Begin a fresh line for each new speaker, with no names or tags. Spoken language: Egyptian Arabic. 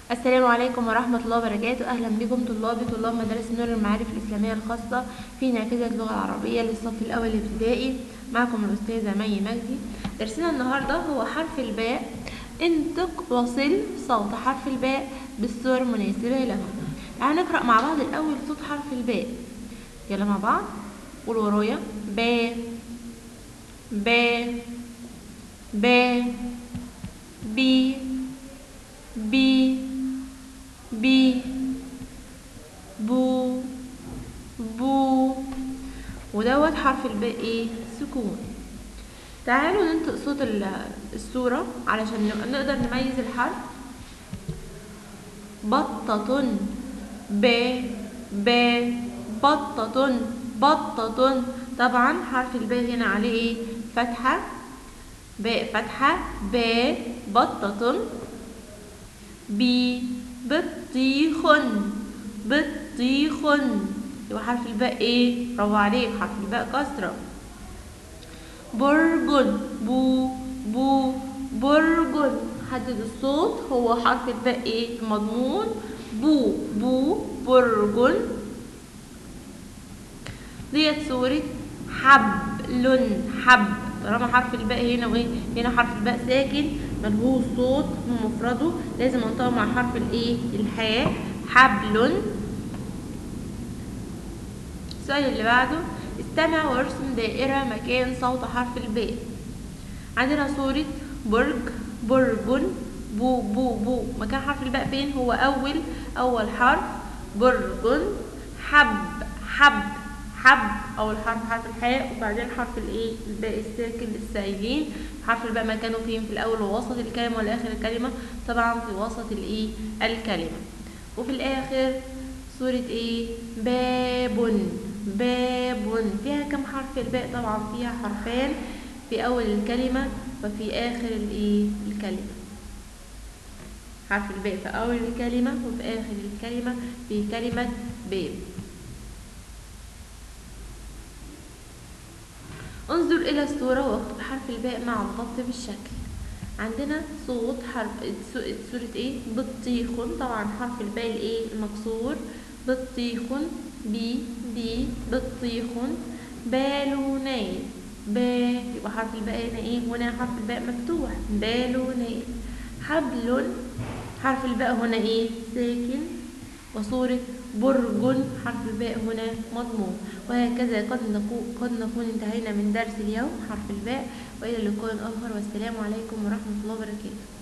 السلام عليكم ورحمة الله وبركاته أهلا بكم طلابي طلاب مدارس نور المعارف الإسلامية الخاصة في نافذة اللغة العربية للصف الأول الابتدائي معكم الأستاذة مي مجدي درسنا النهاردة هو حرف الباء انطق وصل صوت حرف الباء بالصور المناسبة له تعالوا نقرأ مع بعض الأول صوت حرف الباء يلا مع بعض قول ورايا باء باء باء بي بي بي بو بو ودوت حرف الباء ايه سكون تعالوا ننطق صوت ال- الصورة علشان نبقى نقدر نميز الحرف بطة ب ب بطة بطة طبعا حرف الباء هنا عليه ايه فتحة باء فتحة ب بطة بي بطيخ بطيخ يبقى حرف الباء ايه برافو عليك حرف الباء كسرة برج بو بو برج حدد الصوت هو حرف الباء ايه مضمون بو بو برج ديت صورة حبل حب طالما حرف الباء هنا وايه هنا حرف الباء ساكن ملهوش صوت بمفرده لازم انطقه مع حرف الايه الحاء حبل السؤال اللي بعده استمع وارسم دائرة مكان صوت حرف الباء عندنا صورة برج برج بو بو بو مكان حرف الباء فين هو أول أول حرف برج حب حب حب أول حرف حرف الحاء وبعدين حرف الإيه الباء الساكن للسائلين حرف الباء مكانه فين في الأول ووسط الكلمة ولا آخر الكلمة طبعا في وسط الإيه الكلمة وفي الآخر صورة إيه باب باب فيها كم حرف الباء طبعا فيها حرفان في أول الكلمة وفي آخر الإيه الكلمة حرف الباء في أول الكلمة وفي آخر الكلمة في كلمة باب انظر إلى الصورة واكتب حرف الباء مع الضبط بالشكل عندنا صوت حرف صورة ايه بطيخ طبعا حرف الباء الايه المكسور بطيخ بي بي بطيخ بالونين با يبقى حرف الباء هنا ايه هنا حرف الباء مفتوح بالونين حبل حرف الباء هنا ايه ساكن وصورة برج حرف الباء هنا مضموم وهكذا قد نكون قد نكون انتهينا من درس اليوم حرف الباء والى اللقاء اخر والسلام عليكم ورحمه الله وبركاته